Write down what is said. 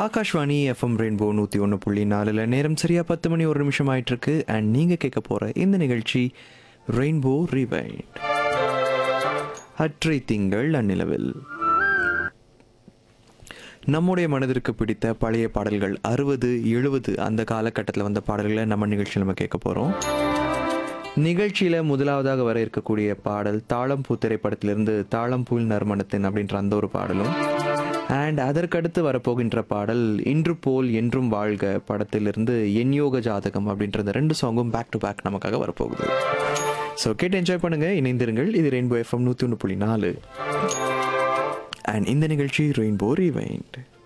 Akashvani FM rainbow நூற்றி ஒன்று புள்ளி நாலில் நேரம் சரியாக பத்து மணி ஒரு நிமிஷம் ஆயிட்டிருக்கு அண்ட் நீங்கள் கேட்க போகிற இந்த நிகழ்ச்சி ரெயின்போ ரிவைண்ட் அற்றை திங்கள் அந்நிலவில் நம்முடைய மனதிற்கு பிடித்த பழைய பாடல்கள் அறுபது எழுபது அந்த காலகட்டத்தில் வந்த பாடல்களை நம்ம நிகழ்ச்சியில் நம்ம கேட்க போகிறோம் நிகழ்ச்சியில் முதலாவதாக வர இருக்கக்கூடிய பாடல் தாளம்பூ திரைப்படத்திலிருந்து தாளம்பூல் நறுமணத்தின் அப்படின்ற அந்த ஒரு பாடலும் அண்ட் அதற்கடுத்து வரப்போகின்ற பாடல் இன்று போல் என்றும் வாழ்க படத்திலிருந்து என் யோக ஜாதகம் அப்படின்ற இந்த ரெண்டு சாங்கும் பேக் டு பேக் நமக்காக வரப்போகுது ஸோ கேட்டு என்ஜாய் பண்ணுங்க இணைந்திருங்கள் இது ரெயின்போ எஃப்எம் நூற்றி ஒன்று புள்ளி நாலு அண்ட் இந்த நிகழ்ச்சி ரெயின்போ ரிவைண்ட்